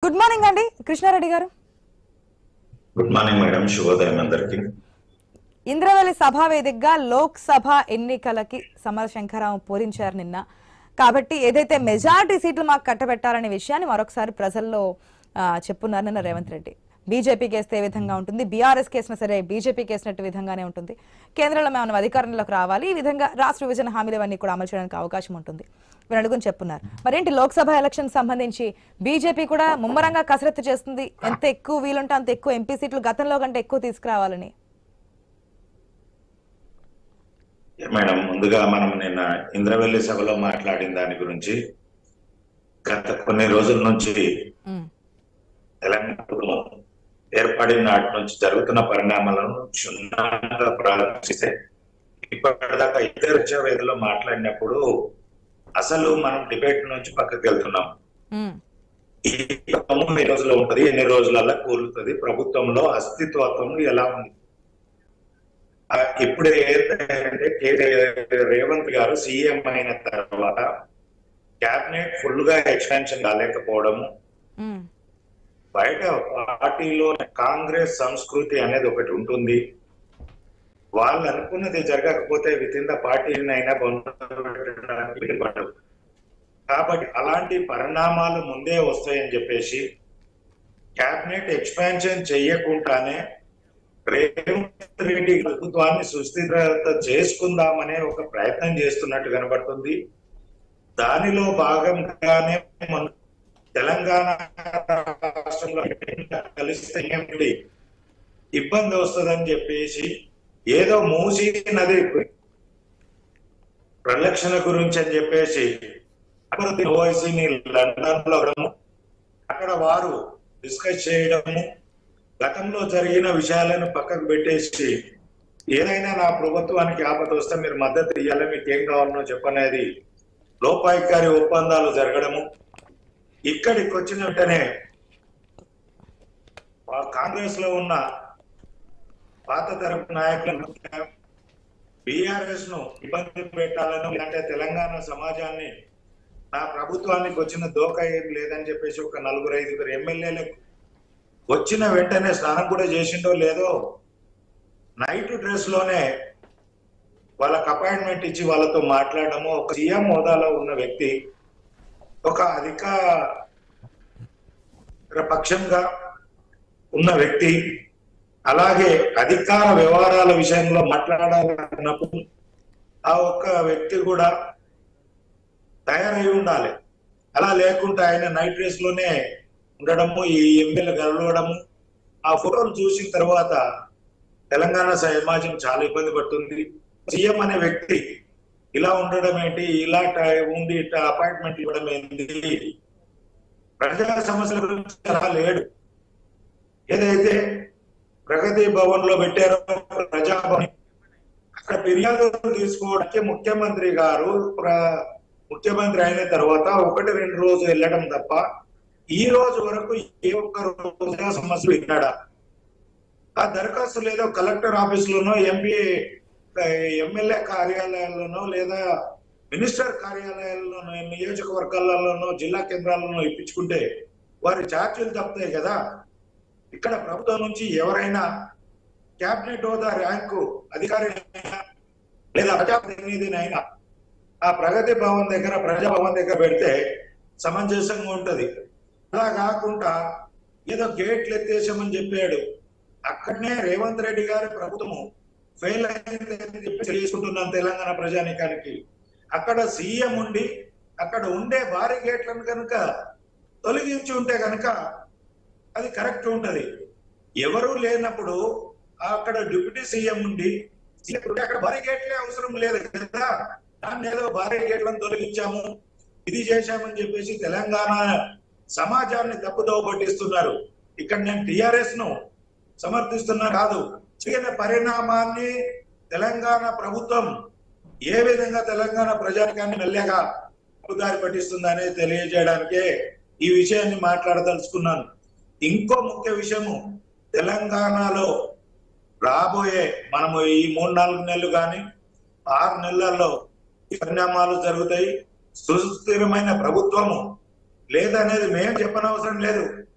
Good morning అండి కృష్ణారెడ్డి గారు good morning madam శుభోదయం అందరికి ఇంద్రవెల్లి సభా వేదికగా లోక్సభ ఎన్నికలకి సమర శంకరావు పూరించారు నిన్న కాబట్టి ఏదైతే మెజారిటీ సీట్లు మాకు కట్టబెట్టాలనే విషయాన్ని మరొకసారి ప్రజల్లో ఆ, చెప్పున్నారు నిన్న రేవంత్ రెడ్డి బీజేపీకి వేస్తే ఏ విధంగా ఉంటుంది బీఆర్ఎస్ కేసిన సరే బీజేపీకి వేసినట్టు విధంగానే ఉంటుంది కేంద్రంలో మేము అధికారంలోకి రావాలి ఈ విధంగా రాష్ట్ర విభజన హామీలు ఇవన్నీ కూడా అమలు చేయడానికి అవకాశం ఉంటుంది వీరు అడుగుని చెప్పున్నారు మరేంటి లోక్సభ ఎలక్షన్ సంబంధించి బీజేపీ కూడా ముమ్మరంగా కసరత్తు చేస్తుంది ఎంత ఎక్కువ వీలుంటే అంత ఎక్కువ ఎంపీ సీట్లు గతంలో కంటే ఎక్కువ తీసుకురావాలని మేడం ముందుగా మనం నిన్న ఇంద్రవెల్లి సభలో మాట్లాడిన దాని గురించి గత కొన్ని రోజుల నుంచి ఉమ్, తెలంగాణ ప్రభుత్వం ఏర్పడిన నాటి నుంచి జరుగుతున్న పరిణామాలను క్షుణ్ణంగా ప్రారంభిస్తే ఇప్పటిదాకా ఇద్దరు వేదిలో మాట్లాడినప్పుడు అసలు మనం డిబేట్ నుంచి పక్కకి వెళ్తున్నాం ఉమ్, ఈ ప్రభుత్వం ఎన్ని రోజులు ఉంటది ఎన్ని రోజులల్లా కూలుతుంది ప్రభుత్వంలో అస్తిత్వత్వం ఎలా ఉంది ఆ, ఇప్పుడు ఏంటంటే కే- రేవంత్ గారు సీఎం అయిన తర్వాత క్యాబినెట్ ఫుల్ గా ఎక్స్పాన్షన్ కాలేకపోవడము ఉమ్, బయట పార్టీలో కాంగ్రెస్ సంస్కృతి అనేది ఒకటి ఉంటుంది వాళ్ళు అనుకున్నది జరగకపోతే విత్ ఇన్ ద పార్టీని అయినా పెట్టడానికి వీలుపడదు. కాబట్టి అలాంటి పరిణామాలు ముందే వస్తాయని చెప్పేసి క్యాబినెట్ ఎక్స్పాన్షన్ చేయకుండానే రేవంత్ రెడ్డి ప్రభుత్వాన్ని సుస్థిరత చేసుకుందామనే ఒక ప్రయత్నం చేస్తున్నట్టు కనబడుతుంది దానిలో భాగంగానే మన తెలంగాణ రాష్ట్రంలో కలిస్తే ఏమిటి ఇబ్బంది వస్తుందని చెప్పేసి ఏదో మూసి నది ప్రలక్షణ గురించి అని చెప్పేసి ఓవైసీని లండన్ లో అక్కడ వారు డిస్కస్ చేయడము గతంలో జరిగిన విషయాలను పక్కకు పెట్టేసి ఏదైనా నా ప్రభుత్వానికి ఆపద వస్తే మీరు మద్దతు ఇవ్వాలి మీకు ఏం కావాలనో చెప్పనేది లోపాయికారి ఒప్పందాలు జరగడము ఇక్కడికి వచ్చిన వెంటనే ఆ కాంగ్రెస్ లో ఉన్న పాత తరపు నాయకులను బీఆర్ఎస్ ను ఇబ్బంది పెట్టాలని లేదంటే తెలంగాణ సమాజాన్ని నా ప్రభుత్వానికి వచ్చిన దోకా ఏం లేదని చెప్పేసి ఒక నలుగురు ఐదుగురు ఎమ్మెల్యేలకు వచ్చిన వెంటనే స్నానం కూడా చేసిండో లేదో నైట్ డ్రెస్ లోనే వాళ్ళకి అపాయింట్మెంట్ ఇచ్చి వాళ్ళతో మాట్లాడడము ఒక సీఎం హోదాలో ఉన్న వ్యక్తి ఒక అధికార పక్షంగా ఉన్న వ్యక్తి అలాగే అధికార వ్యవహారాల విషయంలో మాట్లాడాలన్నప్పుడు ఆ ఒక్క వ్యక్తి కూడా తయారై ఉండాలి అలా లేకుండా ఆయన నైట్ డ్రెస్ లోనే ఉండడము ఈ ఎమ్మెల్యే కలవడము ఆ ఫోటోలు చూసిన తర్వాత తెలంగాణ సమాజం చాలా ఇబ్బంది పడుతుంది సీఎం అనే వ్యక్తి ఇలా ఉండడం ఏంటి ఇలా ట- ఉండి ఇట్లా అపాయింట్మెంట్ ఇవ్వడం ఏంటి ప్రజా సమస్యల గురించి అలా లేడు ఏదైతే ప్రగతి భవన్ లో పెట్టారో ప్రజాభవన్ అక్కడ ఫిర్యాదులు తీసుకోవడానికి ముఖ్యమంత్రి గారు ప్ర- ముఖ్యమంత్రి అయిన తర్వాత ఒకటి రెండు రోజు వెళ్ళడం తప్ప ఈ రోజు వరకు ఏ ఒక్క రోజు సమస్యలు విన్నాడా ఆ దరఖాస్తు లేదో కలెక్టర్ ఆఫీస్ లోనో ఎంపీ ఎమ్మెల్యే కార్యాలయాల్లోనో లేదా మినిస్టర్ కార్యాలయాల్లోనో నియోజకవర్గాలలోనో జిల్లా కేంద్రాల్లోనో ఇప్పించుకుంటే వారి ఛార్జీలు తప్పుతాయి కదా ఇక్కడ ప్రభుత్వం నుంచి ఎవరైనా క్యాబినెట్ హోదా ర్యాంకు అధికారి లేదా ప్రజాప్రతినిధినైనా ఆ ప్రగతి భవన్ దగ్గర ప్రజాభవన్ దగ్గర పెడితే సమంజసంగా ఉంటది అలా కాకుండా ఏదో గేట్లు ఎత్తేసామని చెప్పాడు అక్కడనే రేవంత్ రెడ్డి గారి ప్రభుత్వము ఫెయిల్ అయింది అని చెప్పి తెలియజేసుకుంటున్నాం తెలంగాణ ప్రజానికానికి అక్కడ సీఎం ఉండి అక్కడ ఉండే భారీ గేట్లను కనుక తొలగించి ఉంటే కనుక అది కరెక్ట్ ఉంటది ఎవరు లేనప్పుడు అక్కడ డిప్యూటీ సీఎం ఉండి సీఎం ఉంటే అక్కడ భారీ గేట్లే అవసరం లేదు కదా దాన్ని ఏదో భారీ గేట్లను తొలగించాము ఇది చేశామని చెప్పేసి తెలంగాణ సమాజాన్ని తప్పుదోవ పట్టిస్తున్నారు ఇక్కడ నేను టిఆర్ఎస్ ను సమర్థిస్తున్నా కాదు జరిగిన పరిణామాన్ని తెలంగాణ ప్రభుత్వం ఏ విధంగా తెలంగాణ ప్రజానికాన్ని మెల్లగా తప్పుదారి పట్టిస్తుందనే తెలియజేయడానికే ఈ విషయాన్ని మాట్లాడదలుచుకున్నాను ఇంకో ముఖ్య విషయము తెలంగాణలో రాబోయే మనము ఈ మూడు నాలుగు నెలలు కానీ ఆరు నెలల్లో ఈ పరిణామాలు జరుగుతాయి సుస్థిరమైన ప్రభుత్వము లేదనేది మేము చెప్పనవసరం లేదు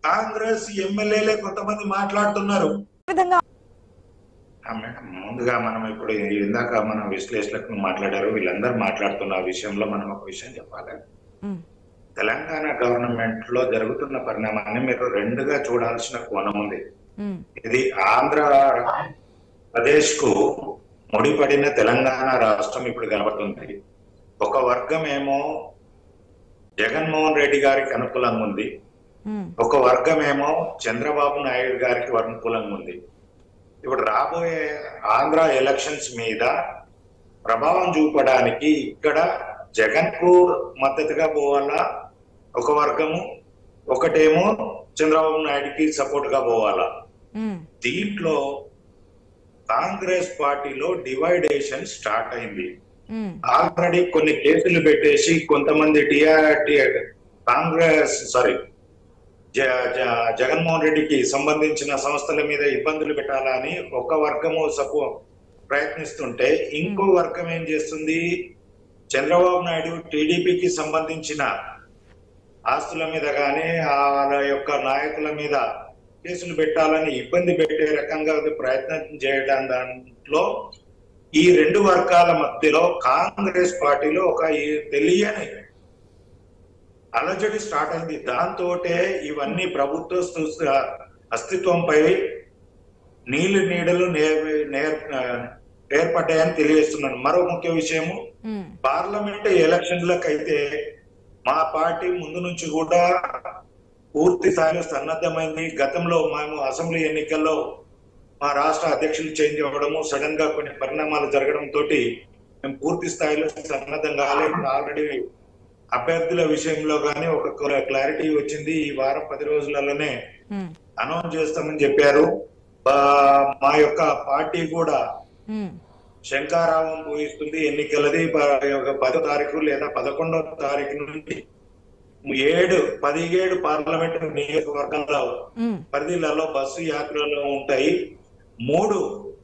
కాంగ్రెస్ ఎమ్మెల్యేలే కొంతమంది మాట్లాడుతున్నారు ఏ విధంగా ఆ మేడం, ముందుగా మనం ఇప్పుడు ఇందాక మనం విశ్లేషకులు మాట్లాడారు వీళ్ళందరూ మాట్లాడుతున్న విషయంలో మనం ఒక విషయం చెప్పాలి ఉమ్, తెలంగాణ గవర్నమెంట్ లో జరుగుతున్న పరిణామాన్ని మీరు రెండుగా చూడాల్సిన కోణం ఉంది ఉమ్, ఇది ఆంధ్ర ప్రదేశ్ కు ముడిపడిన తెలంగాణ రాష్ట్రం ఇప్పుడు కనబడుతుంది ఒక వర్గం ఏమో జగన్మోహన్ రెడ్డి గారికి అనుకూలంగా ఉంది ఉమ్, ఒక వర్గం ఏమో చంద్రబాబు నాయుడు గారికి అనుకూలంగా ఉంది ఇప్పుడు రాబోయే ఆంధ్ర ఎలక్షన్స్ మీద ప్రభావం చూపడానికి ఇక్కడ జగన్ కు మద్దతుగా పోవాలా ఒక వర్గము ఒకటేమో చంద్రబాబు నాయుడుకి సపోర్ట్ గా పోవాలా ఉమ్, దీంట్లో కాంగ్రెస్ పార్టీలో డివైడేషన్ స్టార్ట్ అయింది ఉమ్, ఆల్రెడీ కొన్ని కేసులు పెట్టేసి కొంతమంది టిఆర్ కాంగ్రెస్ సారీ జగన్మోహన్ రెడ్డికి సంబంధించిన సంస్థల మీద ఇబ్బందులు పెట్టాలని ఒక వర్గము సపో ప్రయత్నిస్తుంటే ఇంకో వర్గం ఏం చేస్తుంది చంద్రబాబు నాయుడు టీడీపీకి సంబంధించిన ఆస్తుల మీద కానీ వాళ్ళ యొక్క నాయకుల మీద కేసులు పెట్టాలని ఇబ్బంది పెట్టే రకంగా ప్రయత్నం చేయడం దాంట్లో ఈ రెండు వర్గాల మధ్యలో కాంగ్రెస్ పార్టీలో ఒక ఈ తెలియని అలజడి స్టార్ట్ అయింది దాంతో ఇవన్నీ ప్రభుత్వ స్థు- అస్తిత్వంపై నీళ్లు నీడలు నే- నేర్- ఏర్పడ్డాయని తెలియజేస్తున్నాను మరో ముఖ్య విషయము ఉమ్, పార్లమెంట్ ఎలక్షన్లకు అయితే మా పార్టీ ముందు నుంచి కూడా పూర్తి స్థాయిలో సన్నద్ధమైంది గతంలో మేము అసెంబ్లీ ఎన్నికల్లో మా రాష్ట్ర అధ్యక్షులు చేంజ్ అవ్వడము సడన్ గా కొన్ని పరిణామాలు జరగడం తోటి మేము పూర్తి స్థాయిలో సన్నద్ధం కాలేదు ఆల్రెడీ అభ్యర్థుల విషయంలో కానీ ఒక క్లారిటీ వచ్చింది ఈ వారం పది రోజులలోనే ఉమ్, అనౌన్స్ చేస్తామని చెప్పారు ఆ, మా యొక్క పార్టీ కూడా ఉమ్, శంకారావం పూయిస్తుంది ఎన్నికలది ప- ఒక పదో తారీఖు లేదా పదకొండో తారీఖు నుండి ఏడు పదిహేడు పార్లమెంట్ నియోజకవర్గాల ఉమ్, పరిధిలలో బస్సు యాత్రలు ఉంటాయి మూడు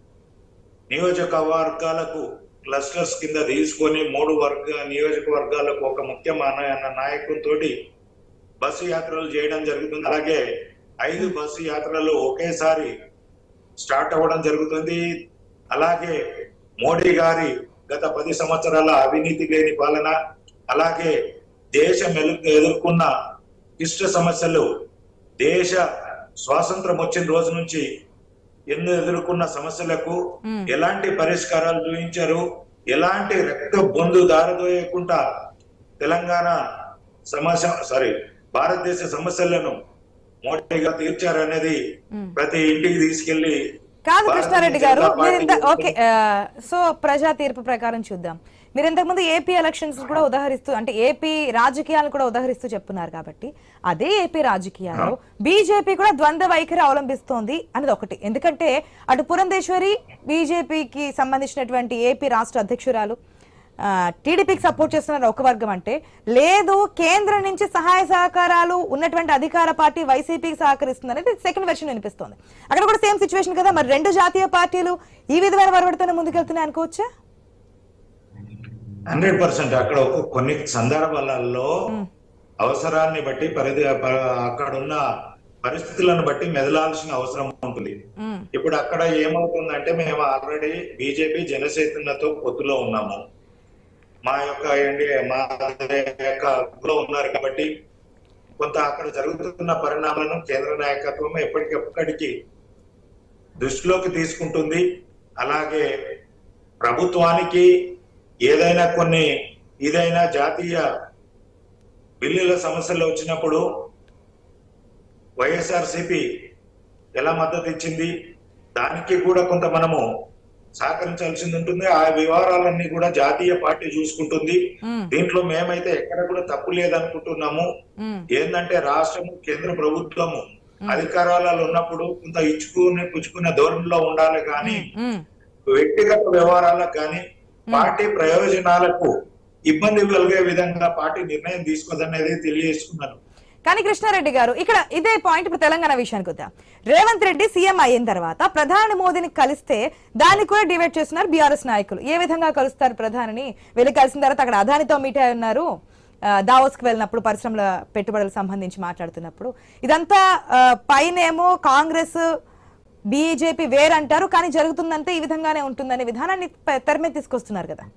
నియోజకవర్గాలకు క్లస్టర్స్ కింద తీసుకొని మూడు వర్గ నియోజకవర్గాలకు ఒక ముఖ్యమైన నాయకునితో బస్సు యాత్రలు చేయడం జరుగుతుంది అలాగే ఐదు బస్సు యాత్రలు ఒకేసారి స్టార్ట్ అవ్వడం జరుగుతుంది అలాగే మోడీ గారి గత పది సంవత్సరాల అవినీతి లేని పాలన అలాగే దేశం ఎలు- ఎదుర్కొన్న ఇష్ట సమస్యలు దేశ స్వాతంత్రం వచ్చిన రోజు నుంచి ఎన్నో ఎదుర్కొన్న సమస్యలకు మ్మ్. ఎలాంటి పరిష్కారాలు చూపించారు ఎలాంటి రక్త బొందు దారదోయకుండా తెలంగాణ సమస్య సారీ భారతదేశ సమస్యలను మోడీగా తీర్చారనేది మ్మ్. ప్రతి ఇంటికి తీసుకెళ్లి కాదు భారతీయ కృష్ణారెడ్డి గారు జనతా మీరు ఇంత పార్టీ ఓకే ఆ, సో ప్రజా తీర్పు ప్రకారం చూద్దాం మీరు ఇంతకుముందు ఏపీ ఎలక్షన్స్ కూడా ఉదాహరిస్తూ అంటే ఏపీ రాజకీయాలను కూడా ఉదాహరిస్తూ చెప్తున్నారు కాబట్టి అదే ఏపీ రాజకీయాల్లో బీజేపీ కూడా ద్వంద్వ వైఖరి అవలంబిస్తోంది అనేది ఒకటి ఎందుకంటే అటు పురంధేశ్వరి బీజేపీకి సంబంధించినటువంటి ఏపీ రాష్ట్ర అధ్యక్షురాలు ఆ, టీడీపీకి సపోర్ట్ చేస్తున్నారు ఒక వర్గం అంటే లేదు కేంద్రం నుంచి సహాయ సహకారాలు ఉన్నటువంటి అధికార పార్టీ వైసీపీకి సహకరిస్తుంది అనేది సెకండ్ వెర్షన్ వినిపిస్తోంది అక్కడ కూడా సేమ్ సిచ్యువేషన్ కదా మరి రెండు జాతీయ పార్టీలు ఈ విధమైన వరవడితోనే ముందుకెళ్తున్నాయి అనుకోవచ్చా హండ్రెడ్ పర్సెంట్ అక్కడ ఒక కొన్ని సందర్భాలలో అవసరాన్ని బట్టి పరిధి ప- అక్కడ ఉన్న పరిస్థితులను బట్టి మెదలాల్సిన అవసరం ఉంటుంది మ్మ్. ఇప్పుడు అక్కడ ఏమవుతుందంటే మేము ఆల్రెడీ బీజేపీ జనసేనతో పొత్తులో ఉన్నాము మా యొక్క ఎన్డీఏ మా యొక్క లో ఉన్నారు కాబట్టి కొంత అక్కడ జరుగుతున్న పరిణామాలను కేంద్ర నాయకత్వం ఎప్పటికెప్పటికి దృష్టిలోకి తీసుకుంటుంది అలాగే ప్రభుత్వానికి ఏదైనా కొన్ని ఏదైనా జాతీయ బిల్లుల సమస్యలు వచ్చినప్పుడు వైఎస్ఆర్సిపి ఎలా మద్దతు ఇచ్చింది దానికి కూడా కొంత మనము సహకరించాల్సింది ఉంటుంది ఆ వివరాలన్నీ కూడా జాతీయ పార్టీ చూసుకుంటుంది మ్మ్. దీంట్లో మేమైతే ఎక్కడ కూడా తప్పు లేదనుకుంటున్నాము మ్మ్. ఏంటంటే రాష్ట్రము కేంద్ర ప్రభుత్వము అధికారాలలో ఉన్నప్పుడు కొంత ఇచ్చుకునే పుచ్చుకునే ధోరణిలో ఉండాలి కానీ మ్మ్. వ్యక్తిగత వ్యవహారాలకు కానీ పార్టీ ప్రయోజనాలకు ఇబ్బంది కలిగే విధంగా పార్టీ నిర్ణయం తీసుకోదనేది తెలియజేసుకున్నాను కానీ కృష్ణారెడ్డి గారు ఇక్కడ ఇదే పాయింట్ ఇప్పుడు తెలంగాణ విషయానికి వద్దాం రేవంత్ రెడ్డి సీఎం అయిన తర్వాత ప్రధాని మోదీని కలిస్తే దాన్ని కూడా డివైడ్ చేస్తున్నారు బీఆర్ఎస్ నాయకులు ఏ విధంగా కలుస్తారు ప్రధానిని వెళ్ళి కలిసిన తర్వాత అక్కడ అదానితో మీట్ అయి ఉన్నారు ఆ, దావోస్కి వెళ్ళినప్పుడు పరిశ్రమల పెట్టుబడులకు సంబంధించి మాట్లాడుతున్నప్పుడు ఇదంతా ఆ, పైనేమో కాంగ్రెస్ బీజేపీ వేరంటారు కానీ జరుగుతుందంటే ఈ విధంగానే ఉంటుందనే విధానాన్ని ప- తెర మీద తీసుకొస్తున్నారు కదా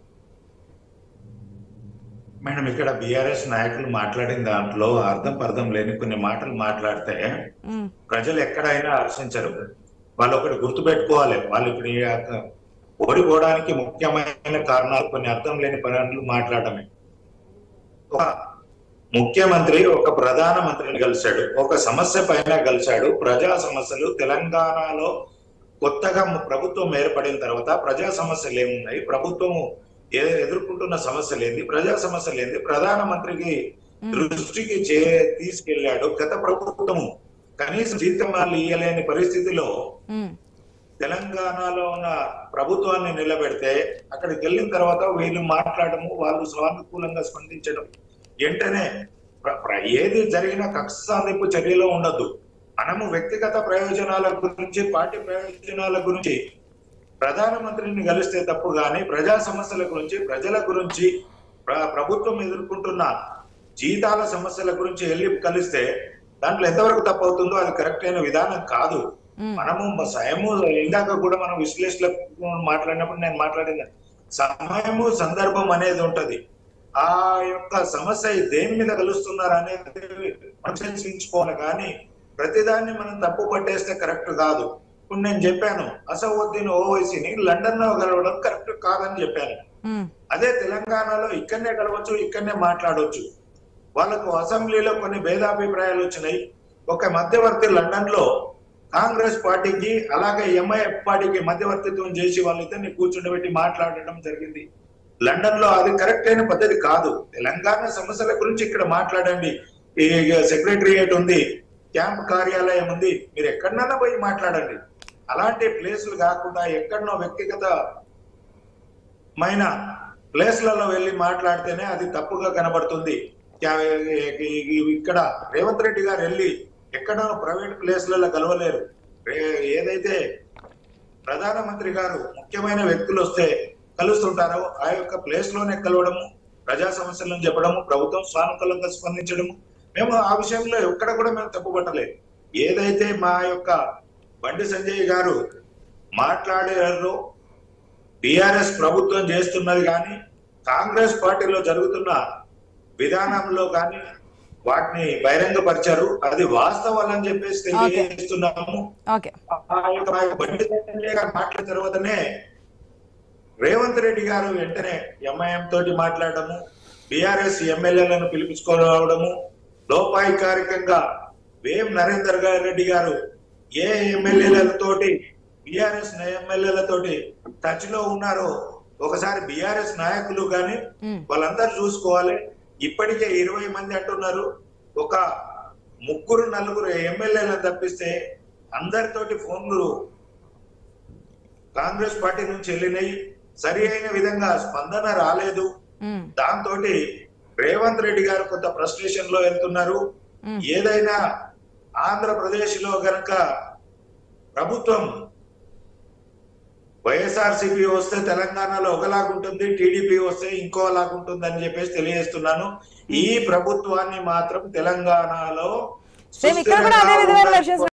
మేడం ఇక్కడ బీఆర్ఎస్ నాయకులు మాట్లాడిన దాంట్లో అర్థం పర్థం లేని కొన్ని మాటలు మాట్లాడితే ఉమ్, ప్రజలు ఎక్కడైనా హర్షించరు వాళ్ళు ఒకటి గుర్తుపెట్టుకోవాలి వాళ్ళు ఇప్పుడు ఈ యొక్క ఓడిపోవడానికి ముఖ్యమైన కారణాలు కొన్ని అర్థం లేని పనులు మాట్లాడమే ఒక ముఖ్యమంత్రి ఒక ప్రధాన మంత్రిని కలిశాడు ఒక సమస్య పైన కలిశాడు ప్రజా సమస్యలు తెలంగాణలో కొత్తగా ప్రభుత్వం ఏర్పడిన తర్వాత ప్రజా సమస్యలు ఏమున్నాయి ప్రభుత్వం ఏ ఎదుర్కొంటున్న సమస్యలు ఏంది ప్రజా సమస్యలు ఏంది ప్రధానమంత్రికి దృష్టికి చే తీసుకెళ్లాడు గత ప్రభుత్వము కనీసం జీతమాలు ఇయ్యలేని పరిస్థితిలో ఉమ్, తెలంగాణలో ఉన్న ప్రభుత్వాన్ని నిలబెడితే అక్కడికి వెళ్ళిన తర్వాత వీళ్ళు మాట్లాడము వాళ్ళు సానుకూలంగా స్పందించడం వెంటనే ప్ర- ప్ర- ఏది జరిగినా కక్ష సాధింపు చర్యలో ఉండదు మనము వ్యక్తిగత ప్రయోజనాల గురించి పార్టీ ప్రయోజనాల గురించి ప్రధానమంత్రిని కలిస్తే తప్పు కానీ ప్రజా సమస్యల గురించి ప్రజల గురించి ప్ర- ప్రభుత్వం ఎదుర్కొంటున్న జీతాల సమస్యల గురించి వెళ్ళి కలిస్తే దాంట్లో ఎంతవరకు తప్పు అవుతుందో అది కరెక్ట్ అయిన విధానం కాదు ఉమ్, మనము మ- సమయము ఇందాక కూడా మనం విశ్లేషణ మాట్లాడినప్పుడు నేను మాట్లాడిన సమయము సందర్భం అనేది ఉంటది ఆ యొక్క సమస్య దేని మీద కలుస్తున్నారు అనేది పరిశీలించుకోవాలి కానీ ప్రతిదాన్ని మనం తప్పు పట్టేస్తే కరెక్ట్ కాదు ఇప్పుడు నేను చెప్పాను అసౌద్దీన్ ఓవైసీని లండన్ లో కలవడం కరెక్ట్ కాదని చెప్పాను ఉమ్, అదే తెలంగాణలో ఇక్కడనే కలవచ్చు ఇక్కడనే మాట్లాడవచ్చు వాళ్ళకు అసెంబ్లీలో కొన్ని భేదాభిప్రాయాలు వచ్చినాయి ఒక మధ్యవర్తి లండన్ లో కాంగ్రెస్ పార్టీకి అలాగే ఎంఐఎఫ్ పార్టీకి మధ్యవర్తిత్వం చేసి వాళ్ళిద్దరిని కూర్చుండబెట్టి మాట్లాడడం జరిగింది లండన్ లో అది కరెక్ట్ అయిన పద్ధతి కాదు తెలంగాణ సమస్యల గురించి ఇక్కడ మాట్లాడండి ఈ సెక్రటరియేట్ ఉంది క్యాంప్ కార్యాలయం ఉంది మీరు ఎక్కడన్నా పోయి మాట్లాడండి అలాంటి ప్లేసులు కాకుండా ఎక్కడనో వ్యక్తిగత మైన ప్లేస్లలో వెళ్ళి మాట్లాడితేనే అది తప్పుగా కనబడుతుంది క్యా- ఈ- ఈ- ఇక్కడ రేవంత్ రెడ్డి గారు వెళ్ళి ఎక్కడో ప్రైవేట్ ప్లేస్లలో కలవలేరు రే- ఏదైతే ప్రధానమంత్రి గారు ముఖ్యమైన వ్యక్తులు వస్తే కలుస్తుంటారో ఆ యొక్క ప్లేస్ లోనే కలవడము ప్రజా సమస్యలను చెప్పడము ప్రభుత్వం సానుకూలంగా స్పందించడము మేము ఆ విషయంలో ఎక్కడ కూడా మేము తప్పుపట్టలేదు ఏదైతే మా యొక్క బండి సంజయ్ గారు మాట్లాడారో టిఆర్ఎస్ ప్రభుత్వం చేస్తున్నది కానీ కాంగ్రెస్ పార్టీలో జరుగుతున్న విధానంలో కానీ వాటిని బహిరంగపరిచారు అది వాస్తవాలని చెప్పేసి తెలియజేస్తున్నాము ఓకే ఆ యొక్క ఆ యొక్క బండి సంజయ్ గారు మాట్లాడిన తర్వాతనే రేవంత్ రెడ్డి గారు వెంటనే ఎంఐఎం తోటి మాట్లాడము బీఆర్ఎస్ ఎమ్మెల్యేలను పిలిపించుకోవడము లోపాయికారికంగా వేం నరేందర్ గారి రెడ్డి గారు ఏ ఎమ్మెల్యేలతోటి బీఆర్ఎస్ ఎమ్మెల్యేలతోటి టచ్ లో ఉన్నారో ఒకసారి బీఆర్ఎస్ నాయకులు కానీ ఉమ్, వాళ్ళందరూ చూసుకోవాలి ఇప్పటికే ఇరవై మంది అంటున్నారు ఒక ముగ్గురు నలుగురు ఎమ్మెల్యేలను తప్పిస్తే అందరితోటి ఫోన్లు కాంగ్రెస్ పార్టీ నుంచి వెళ్ళినాయి సరి అయిన విధంగా స్పందన రాలేదు ఉమ్, దాంతో రేవంత్ రెడ్డి గారు కొంత ఫ్రస్ట్రేషన్ లో వెళ్తున్నారు ఉమ్. ఏదైనా ఆంధ్రప్రదేశ్ లో గనక ప్రభుత్వం వైఎస్ఆర్సీపీ వస్తే తెలంగాణలో ఒకలాగుంటుంది టీడీపీ వస్తే ఇంకోలాగుంటుంది అని చెప్పేసి తెలియజేస్తున్నాను ఈ ప్రభుత్వాన్ని మాత్రం తెలంగాణలో సేమ్ ఇక్కడ కూడా అదే విధమైన సుస్థిరంగా వెర్షన్స్